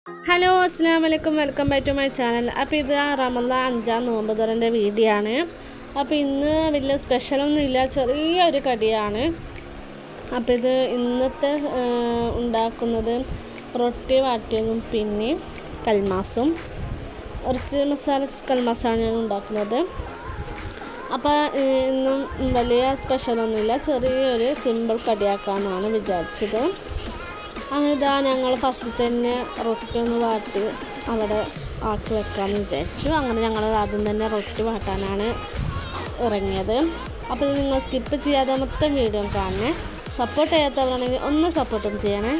hello അസ്സാം വലൈക്കും welcome back to my channel അപ്പോൾ ഇത് റമദ അഞ്ചാം നോമ്പ് തുറൻ്റെ വീഡിയോ ആണ് അപ്പോൾ ഇന്ന് വലിയ സ്പെഷ്യലൊന്നും ഇല്ല ചെറിയൊരു കടിയാണ് അപ്പോൾ ഇത് ഇന്നത്തെ ആ, ഉണ്ടാക്കുന്നത് റൊട്ടി വാട്ടിയതും പിന്നെ കൽമാസും കുറച്ച് മസാല കൽമാസാണ് ഞാൻ ഉണ്ടാക്കുന്നത് അപ്പോൾ ഇന്നും വലിയ സ്പെഷ്യലൊന്നുമില്ല ചെറിയൊരു സിമ്പിൾ കടിയാക്കാമെന്നാണ് വിചാരിച്ചത് അങ്ങനെ ഇതാ ഞങ്ങൾ ഫസ്റ്റ് തന്നെ റൊട്ടി ഒന്ന് വാട്ടി അവിടെ ആക്കി വെക്കാമെന്ന് വിചാരിച്ചു അങ്ങനെ ഞങ്ങൾ ആദ്യം തന്നെ റൊട്ടി വാട്ടാനാണ് ഇറങ്ങിയത് അപ്പോൾ ഇത് നിങ്ങൾ സ്കിപ്പ് ചെയ്യാതെ മൊത്തം വീഡിയോ കാണണേ സപ്പോർട്ട് ചെയ്യാത്തവരാണെങ്കിൽ ഒന്ന് സപ്പോർട്ടും ചെയ്യണേ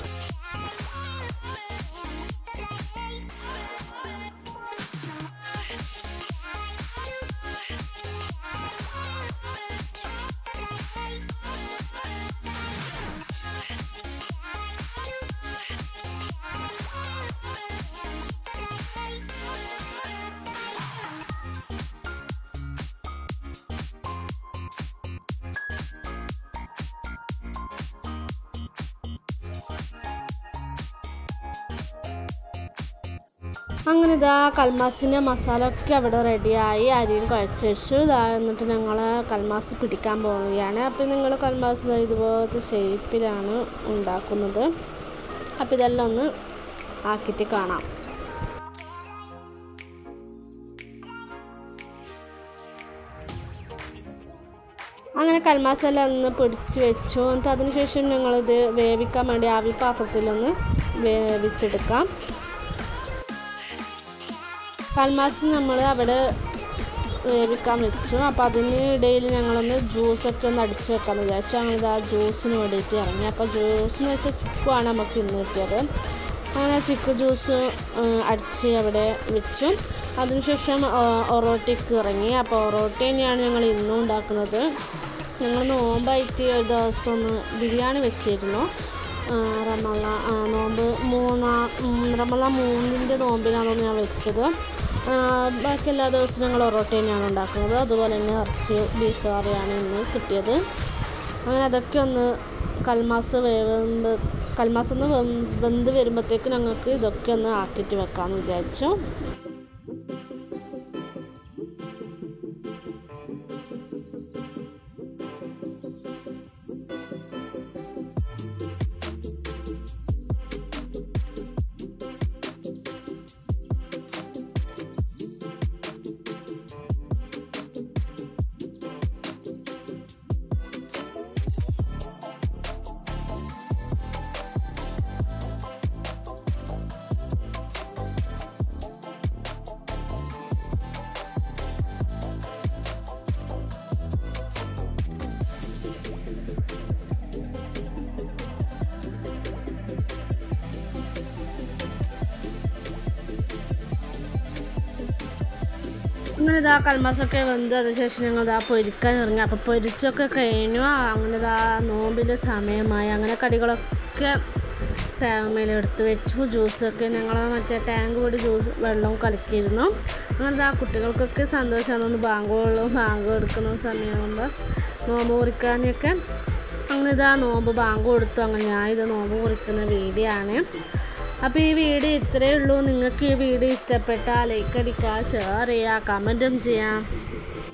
അങ്ങനെ ഇതാ കൽമാസിൻ്റെ മസാല ഒക്കെ അവിടെ റെഡിയായി അരിയും കുഴച്ച് വെച്ചു ഇതാ എന്നിട്ട് ഞങ്ങൾ കൽമാസ് പിടിക്കാൻ പോവുകയാണ് അപ്പോൾ നിങ്ങൾ കൽമാസ് ദാ ഇതുപോലത്തെ ഷേപ്പിലാണ് ഉണ്ടാക്കുന്നത് അപ്പോൾ ഇതെല്ലാം ഒന്ന് ആക്കിയിട്ട് കാണാം അങ്ങനെ കൽമാസെല്ലാം ഒന്ന് പിടിച്ച് വെച്ചു എന്നിട്ട് അതിനുശേഷം ഞങ്ങളിത് വേവിക്കാൻ വേണ്ടി ആവി പാത്രത്തിലൊന്ന് വേവിച്ചെടുക്കാം കൽമാസ് നമ്മൾ അവിടെ വേവിക്കാൻ വെച്ചു അപ്പോൾ അതിന് ഇടയിൽ ഞങ്ങളൊന്ന് ജ്യൂസൊക്കെ ഒന്ന് അടിച്ച് വെക്കാമെന്ന് വിചാരിച്ചു അങ്ങനെ ആ ജ്യൂസിന് വേണ്ടിയിട്ട് ഇറങ്ങി അപ്പോൾ ജ്യൂസിന് വെച്ചാൽ ചിക്കുവാണ് നമുക്ക് ഇന്ന് കിട്ടിയത് അങ്ങനെ ചിക്കു ജ്യൂസ് അടിച്ച് അവിടെ വെച്ചു അതിനുശേഷം ഒ- ഒറോട്ടിക്ക് ഇറങ്ങി അപ്പോൾ ഒറോട്ടി തന്നെയാണ് ഞങ്ങൾ ഇന്നും ഉണ്ടാക്കുന്നത് ഞങ്ങൾ നോമ്പായിട്ട് ഒരു ദിവസം ഒന്ന് ബിരിയാണി വെച്ചിരുന്നു ആ, റമള ആ, നോമ്പ് മൂന്നാം ഉം, റമള മൂന്നിൻ്റെ നോമ്പിനാണ് ഞാൻ വെച്ചത് ആ, ബാക്കി എല്ലാ ദിവസവും ഞങ്ങൾ ഒറോട്ടി തന്നെയാണ് ഉണ്ടാക്കുന്നത് അതുപോലെ തന്നെ ഇറച്ചി ബീഫ് കറിയാണ് ഇന്ന് കിട്ടിയത് അങ്ങനെ അതൊക്കെ ഒന്ന് കൽമാസ് വേവുമ്പ കൽമാസ് ഒന്ന് വെന്ത് വെന്ത് വരുമ്പോഴത്തേക്ക് ഞങ്ങൾക്ക് ഇതൊക്കെ ഒന്ന് ആക്കിയിട്ട് വെക്കാമെന്ന് വിചാരിച്ചു അങ്ങനെ ഇതാ കൽമാസൊക്കെ വെന്ത് അതിനുശേഷം ഞങ്ങൾ ഇതാ പൊരിക്കാൻ ഇറങ്ങി അപ്പോൾ പൊരിച്ചൊക്കെ കഴിഞ്ഞു അങ്ങനെ ഇതാ നോമ്പിൻ്റെ സമയമായി അങ്ങനെ കടികളൊക്കെ ടേമയിൽ എടുത്ത് വെച്ചു ജ്യൂസൊക്കെ ഞങ്ങൾ മറ്റേ ടാങ്ക് പൊടി ജ്യൂസ് വെള്ളവും കലക്കിയിരുന്നു അങ്ങനെ ഇതാ കുട്ടികൾക്കൊക്കെ സന്തോഷമാണ് ബാങ്ക് വെള്ളവും ബാങ്ക് എടുക്കുന്ന സമയമാകുമ്പോൾ നോമ്പ് കുറിക്കാനൊക്കെ അങ്ങനെ ഇതാ നോമ്പ് ബാങ്ക് കൊടുത്തു അങ്ങനെ ഞാൻ ഇത് നോമ്പ് കുറിക്കുന്ന വീഡിയോ ആണ് അപ്പോൾ ഈ വീഡിയോ ഇത്രയേ ഉള്ളൂ നിങ്ങൾക്ക് ഈ വീഡിയോ ഇഷ്ടപ്പെട്ടാൽ ലൈക്ക് അടിക്കുക ഷെയർ ചെയ്യുക കമൻറ്റും ചെയ്യാം